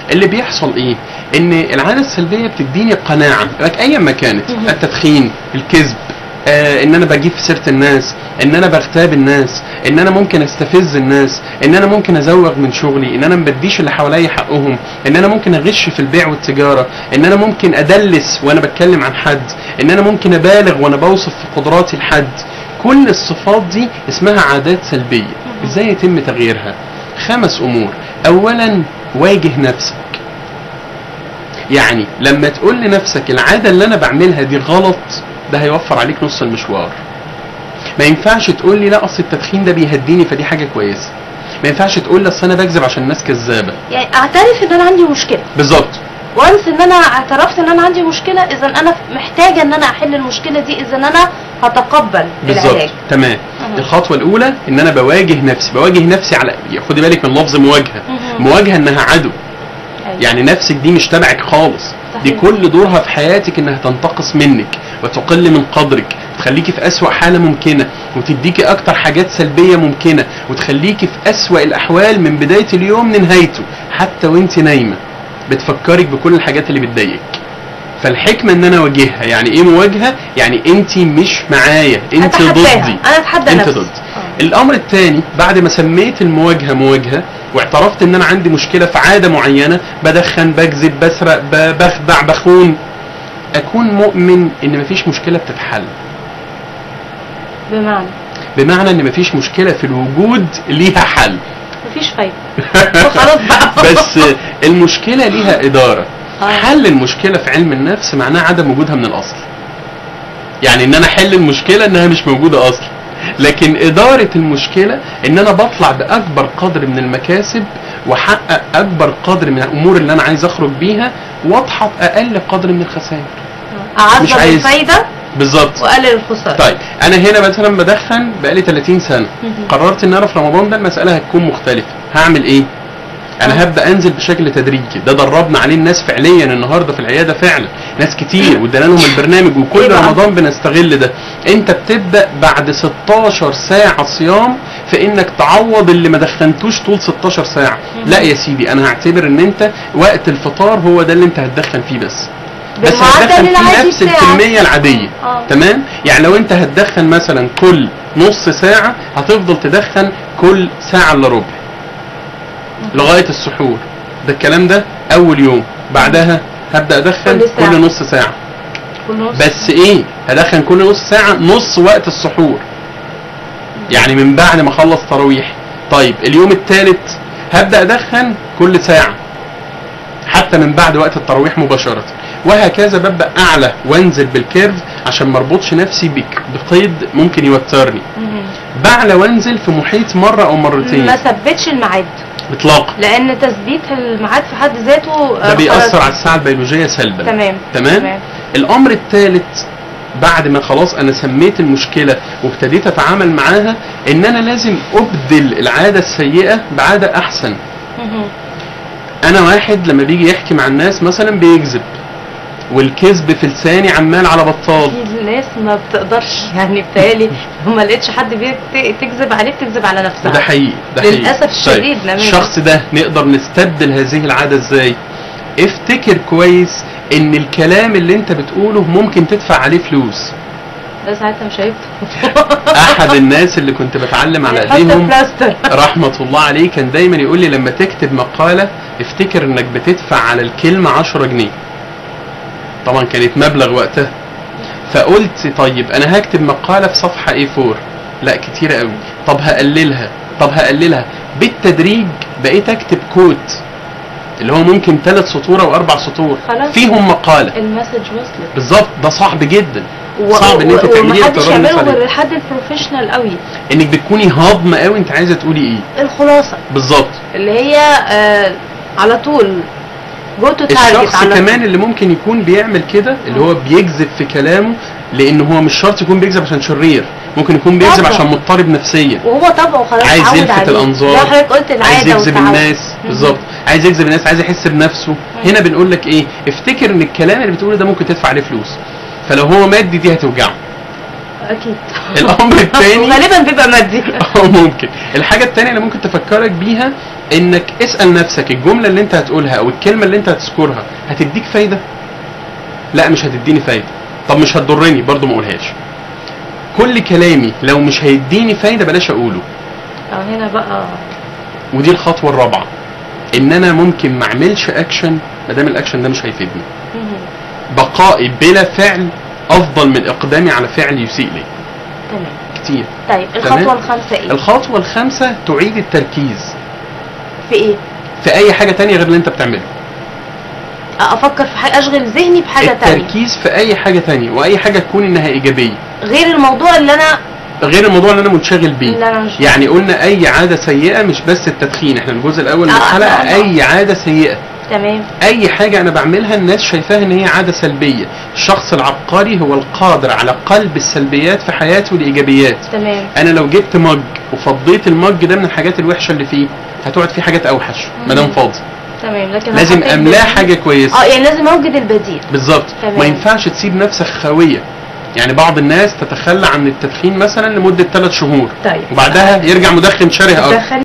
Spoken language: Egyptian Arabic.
اللي بيحصل ايه ان العاده السلبيه بتديني قناعه لك ايا ما كانت مهم. التدخين الكذب آه ان انا بجيب في سيره الناس ان انا بغتاب الناس ان انا ممكن استفز الناس ان انا ممكن ازوغ من شغلي ان انا ما بديش اللي حواليا حقهم ان انا ممكن اغش في البيع والتجاره ان انا ممكن ادلس وانا بتكلم عن حد ان انا ممكن ابالغ وانا بوصف في قدراتي لحد كل الصفات دي اسمها عادات سلبيه ازاي يتم تغييرها خمس امور اولا واجه نفسك يعني لما تقول لنفسك العاده اللي انا بعملها دي غلط ده هيوفر عليك نص المشوار ما ينفعش تقول لي لا اصل التدخين ده بيهديني فدي حاجه كويسه ما ينفعش تقول لي اصل انا بكذب عشان الناس كذابه يعني اعترف ان انا عندي مشكله بالظبط وانس ان انا اعترفت ان انا عندي مشكله اذا انا محتاجه ان انا احل المشكله دي اذا انا هتقبل بالظبط العلاج تمام أها. الخطوه الاولى ان انا بواجه نفسي بواجه نفسي على خدي بالك من لفظ مواجهه مهم. مواجهه انها عدو أيوة. يعني نفسك دي مش تبعك خالص دي صحيح. كل دورها في حياتك انها تنتقص منك وتقل من قدرك تخليكي في اسوأ حالة ممكنة وتديكي اكتر حاجات سلبية ممكنة وتخليكي في اسوأ الاحوال من بداية اليوم لنهايته حتى وانت نايمة بتفكرك بكل الحاجات اللي بتضايقك فالحكمة ان انا اواجهها يعني ايه مواجهة يعني انت مش معايا انت أتحداها. ضدي انا اتحدى انت نفسي ضد آه. الامر الثاني بعد ما سميت المواجهه مواجهه واعترفت ان انا عندي مشكله في عاده معينه بدخن بكذب بسرق ب- بخدع بخون اكون مؤمن ان مفيش مشكله بتتحل بمعنى بمعنى ان مفيش مشكله في الوجود ليها حل مفيش فايده خلاص بقى بس المشكله ليها اداره آه. حل المشكله في علم النفس معناه عدم وجودها من الاصل يعني ان انا احل المشكله انها مش موجوده اصلا لكن اداره المشكله ان انا بطلع باكبر قدر من المكاسب واحقق اكبر قدر من الامور اللي انا عايز اخرج بيها واضحط اقل قدر من الخسائر مش اعظم عايز. الفايده بالظبط واقلل الخساره طيب انا هنا مثلا بدخن بقالي 30 سنه مهم. قررت ان انا في رمضان ده المساله هتكون مختلفه هعمل ايه انا آه. هبدا انزل بشكل تدريجي ده دربنا عليه الناس فعليا النهارده في العياده فعلا ناس كتير وادانا لهم البرنامج إيه وكل بقى؟ رمضان بنستغل ده انت بتبدا بعد 16 ساعه صيام في انك تعوض اللي ما دخنتوش طول 16 ساعه لا يا سيدي انا هعتبر ان انت وقت الفطار هو ده اللي انت هتدخن فيه بس بس بالمعدل هتدخن فيه العادي نفس بتاعك. الكميه العاديه آه. تمام يعني لو انت هتدخن مثلا كل نص ساعه هتفضل تدخن كل ساعه الا ربع لغايه السحور ده الكلام ده اول يوم بعدها هبدا ادخن كل ساعة. كل نص ساعه كل نص بس ايه هدخن كل نص ساعه نص وقت السحور يعني من بعد ما اخلص تراويح طيب اليوم الثالث هبدا ادخن كل ساعه حتى من بعد وقت التراويح مباشره وهكذا ببدا اعلى وانزل بالكيرف عشان ما اربطش نفسي بك- بقيد ممكن يوترني مهم. بعلى وانزل في محيط مره او مرتين ما ثبتش الميعاد اطلاقا لان تثبيت الميعاد في حد ذاته ده آه، بيأثر خلاص. على الساعه البيولوجيه سلبا تمام تمام الامر الثالث بعد ما خلاص انا سميت المشكله وابتديت اتعامل معاها ان انا لازم ابدل العاده السيئه بعاده احسن مهم. انا واحد لما بيجي يحكي مع الناس مثلا بيكذب والكذب في لساني عمال على بطال في ناس ما بتقدرش يعني بتهيألي لو ما لقيتش حد بيت- تكذب عليه بتكذب على نفسها وده حقيقي ده حقيقي للأسف الشديد طيب. نماذج. الشخص ده نقدر نستبدل هذه العاده ازاي افتكر كويس ان الكلام اللي انت بتقوله ممكن تدفع عليه فلوس ده ساعتها مش هيكتب احد الناس اللي كنت بتعلم على حط ايديهم بلاستر رحمة الله عليه كان دايما يقول لي لما تكتب مقالة افتكر انك بتدفع على الكلمة 10 جنيه طبعا كانت مبلغ وقتها فقلت طيب انا هكتب مقالة في صفحة A4 لا كتيرة قوي طب هقللها طب هقللها بالتدريج بقيت اكتب كوت اللي هو ممكن ثلاث سطور او اربع سطور خلاص. فيهم مقالة المسج وصلت بالظبط ده صعب جدا و- صعب ان انت و- تعمليه ومحدش وتقرري الناس يعمله عليه. غير الحد البروفيشنال قوي انك بتكوني هاضمة قوي انت عايزة تقولي ايه الخلاصه بالظبط اللي هي آه على طول جو تو تارجت الشخص كمان اللي ممكن يكون بيعمل كده اللي هو بيكذب في كلامه لان هو مش شرط يكون بيكذب عشان شرير ممكن يكون بيكذب طبعا. عشان مضطرب نفسيا وهو طبعه خلاص عايز اتعود يلفت عليه. الانظار زي حضرتك قلت العاده عايز يجذب والتعود. الناس مم. بالظبط عايز يجذب الناس عايز يحس بنفسه هنا بنقول لك ايه افتكر ان الكلام اللي بتقوله ده ممكن تدفع عليه فلوس فلو هو مادي دي هتوجعه اكيد الامر الثاني غالبا بيبقى مادي اه ممكن الحاجة التانية اللي ممكن تفكرك بيها انك اسأل نفسك الجملة اللي انت هتقولها او الكلمة اللي انت هتذكرها هتديك فايدة لا مش هتديني فايدة طب مش هتضرني برضو ما اقولهاش كل كلامي لو مش هيديني فايدة بلاش اقوله اه هنا بقى ودي الخطوة الرابعة ان انا ممكن ما اعملش اكشن ما دام الاكشن ده مش هيفيدني مهم. بقائي بلا فعل افضل من اقدامي على فعل يسيء لي تمام كتير طيب تمام. الخطوه الخامسه ايه الخطوة الخامسة تعيد التركيز في ايه في اي حاجة تانية غير اللي انت بتعمله افكر في حاجه اشغل ذهني بحاجه تانية التركيز في اي حاجه تانية واي حاجه تكون انها ايجابيه غير الموضوع اللي انا غير الموضوع اللي انا منشغل بيه اللي انا مش يعني قلنا اي عاده سيئه مش بس التدخين احنا الجزء الاول من آه، الحلقه آه، آه. اي عاده سيئه تمام اي حاجه انا بعملها الناس شايفاها ان هي عاده سلبيه الشخص العبقري هو القادر على قلب السلبيات في حياته لايجابيات تمام انا لو جبت مج وفضيت المج ده من الحاجات الوحشه اللي فيه هتقعد فيه حاجات اوحش ما دام مم. فاضي تمام لكن لو لازم حطيت املاه بديل- حاجه كويسه اه يعني لازم اوجد البديل بالظبط تمام. ما ينفعش تسيب نفسك خاويه يعني بعض الناس تتخلى عن التدخين مثلا لمده ثلاث شهور طيب وبعدها يرجع مدخن شره اكتر دخل